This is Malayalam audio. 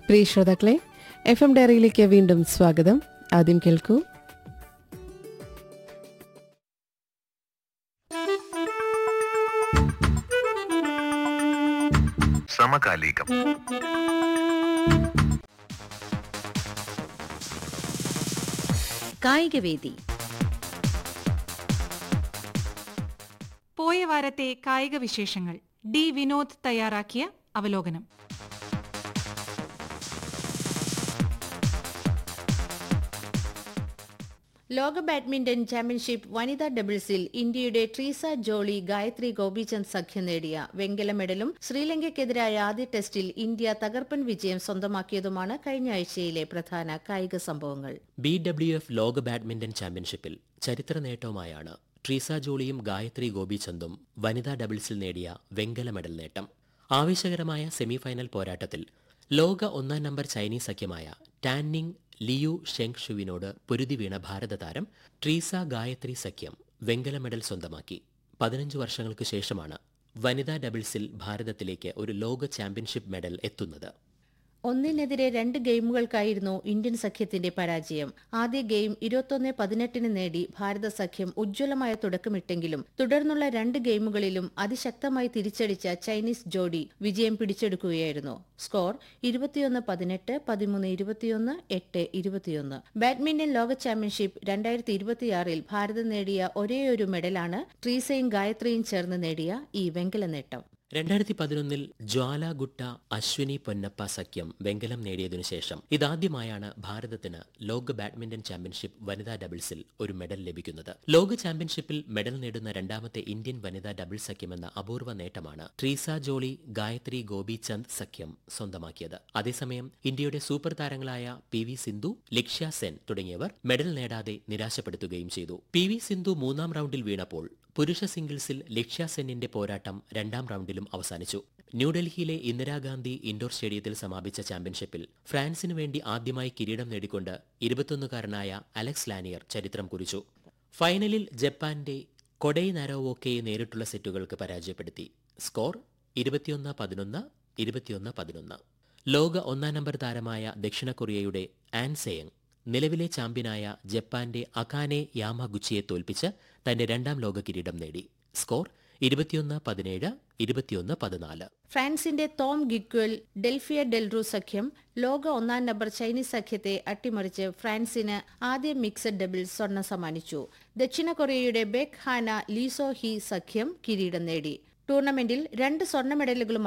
പ്രിയ ശ്രോതാക്കളെ എഫ് എം ഡയറിയിലേക്ക് വീണ്ടും സ്വാഗതം ആദ്യം കേൾക്കൂ സമകാലികം കായികവേദി പോയ വാരത്തെ കായിക വിശേഷങ്ങൾ ഡി വിനോദ് തയ്യാറാക്കിയ അവലോകനം ലോക ബാഡ്മിന്റൺ ചാമ്പ്യൻഷിപ്പ് വനിതാ ഡബിൾസിൽ ഇന്ത്യയുടെ ട്രീസ ജോളി ഗായത്രി ഗോപിചന്ദ് സഖ്യം നേടിയ വെങ്കല മെഡലും ശ്രീലങ്കയ്ക്കെതിരായ ആദ്യ ടെസ്റ്റിൽ ഇന്ത്യ തകർപ്പൻ വിജയം സ്വന്തമാക്കിയതുമാണ് കഴിഞ്ഞ ആഴ്ചയിലെ പ്രധാന കായിക സംഭവങ്ങൾ ബി ഡബ്ല്യു എഫ് ലോക ബാഡ്മിന്റൺ ചാമ്പ്യൻഷിപ്പിൽ ചരിത്ര നേട്ടവുമായാണ് ട്രീസ ജോളിയും ഗായത്രി ഗോപിചന്ദും വനിതാ ഡബിൾസിൽ നേടിയ വെങ്കല മെഡൽ നേട്ടം ആവേശകരമായ സെമിഫൈനൽ പോരാട്ടത്തിൽ ലോക ഒന്നാം നമ്പർ ചൈനീസ് സഖ്യമായ ടാന്നിങ് ലിയു ഷെങ് ഷുവിനോട് പൊരുതി വീണ ഭാരത താരം ട്രീസ ഗായത്രി സഖ്യം വെങ്കല മെഡൽ സ്വന്തമാക്കി പതിനഞ്ച് വർഷങ്ങൾക്ക് ശേഷമാണ് വനിതാ ഡബിൾസിൽ ഭാരതത്തിലേക്ക് ഒരു ലോക ചാമ്പ്യൻഷിപ്പ് മെഡൽ എത്തുന്നത് ഒന്നിനെതിരെ രണ്ട് ഗെയിമുകൾക്കായിരുന്നു ഇന്ത്യൻ സഖ്യത്തിന്റെ പരാജയം ആദ്യ ഗെയിം ഇരുപത്തൊന്ന് പതിനെട്ടിന് നേടി ഭാരത സഖ്യം ഉജ്ജ്വലമായ തുടക്കമിട്ടെങ്കിലും തുടർന്നുള്ള രണ്ട് ഗെയിമുകളിലും അതിശക്തമായി തിരിച്ചടിച്ച ചൈനീസ് ജോഡി വിജയം പിടിച്ചെടുക്കുകയായിരുന്നു സ്കോർ ഇരുപത്തിയൊന്ന് പതിനെട്ട് പതിമൂന്ന് ഇരുപത്തിയൊന്ന് എട്ട് ഇരുപത്തിയൊന്ന് ബാഡ്മിന്റൺ ലോക ചാമ്പ്യൻഷിപ്പ് രണ്ടായിരത്തി ഇരുപത്തിയാറിൽ ഭാരതം നേടിയ ഒരേയൊരു മെഡലാണ് ട്രീസയും ഗായത്രിയും ചേർന്ന് നേടിയ ഈ വെങ്കല നേട്ടം രണ്ടായിരത്തി പതിനൊന്നിൽ ജ്വാലാഗുട്ട അശ്വിനി പൊന്നപ്പ സഖ്യം വെങ്കലം നേടിയതിനു ശേഷം ഇതാദ്യമായാണ് ഭാരതത്തിന് ലോക ബാഡ്മിന്റൺ ചാമ്പ്യൻഷിപ്പ് വനിതാ ഡബിൾസിൽ ഒരു മെഡൽ ലഭിക്കുന്നത് ലോക ചാമ്പ്യൻഷിപ്പിൽ മെഡൽ നേടുന്ന രണ്ടാമത്തെ ഇന്ത്യൻ വനിതാ ഡബിൾ സഖ്യമെന്ന അപൂർവ നേട്ടമാണ് ട്രീസ ജോളി ഗായത്രി ഗോപിചന്ദ് സഖ്യം സ്വന്തമാക്കിയത് അതേസമയം ഇന്ത്യയുടെ സൂപ്പർ താരങ്ങളായ പി വി സിന്ധു ലക്ഷ്യ സെൻ തുടങ്ങിയവർ മെഡൽ നേടാതെ നിരാശപ്പെടുത്തുകയും ചെയ്തു പി വി സിന്ധു മൂന്നാം റൗണ്ടിൽ വീണപ്പോൾ പുരുഷ സിംഗിൾസിൽ ലക്ഷ്യ സെന്നിന്റെ പോരാട്ടം രണ്ടാം റൗണ്ടിലും അവസാനിച്ചു ന്യൂഡൽഹിയിലെ ഇന്ദിരാഗാന്ധി ഇൻഡോർ സ്റ്റേഡിയത്തിൽ സമാപിച്ച ചാമ്പ്യൻഷിപ്പിൽ ഫ്രാൻസിനു വേണ്ടി ആദ്യമായി കിരീടം നേടിക്കൊണ്ട് ഇരുപത്തൊന്നുകാരനായ അലക്സ് ലാനിയർ ചരിത്രം കുറിച്ചു ഫൈനലിൽ ജപ്പാന്റെ കൊഡൈ നാരോവോക്കയെ നേരിട്ടുള്ള സെറ്റുകൾക്ക് പരാജയപ്പെടുത്തി സ്കോർ ഇരുപത്തിയൊന്ന് പതിനൊന്ന് ഇരുപത്തിയൊന്ന് പതിനൊന്ന് ലോക ഒന്നാം നമ്പർ താരമായ ദക്ഷിണ കൊറിയയുടെ ആൻ സെയങ് നിലവിലെ ചാമ്പ്യനായ ജപ്പാന്റെ അകാനെ യാമാഗുച്ചിയെ തോൽപ്പിച്ച് തന്റെ രണ്ടാം ലോക കിരീടം നേടി സ്കോർ ഇരുപത്തിയൊന്ന് പതിനേഴ് ഇരുപത്തിയൊന്ന് പതിനാല് ഫ്രാൻസിന്റെ തോം ഗിക്വൽ ഡെൽഫിയ ഡെൽറു സഖ്യം ലോക ഒന്നാം നമ്പർ ചൈനീസ് സഖ്യത്തെ അട്ടിമറിച്ച് ഫ്രാൻസിന് ആദ്യ മിക്സഡ് ഡബിൾ സ്വർണം സമ്മാനിച്ചു ദക്ഷിണ കൊറിയയുടെ ബെക് ഹാന ലീസോ ഹി സഖ്യം കിരീടം നേടി ടൂർണമെന്റിൽ രണ്ട് സ്വർണ്ണ മെഡലുകളും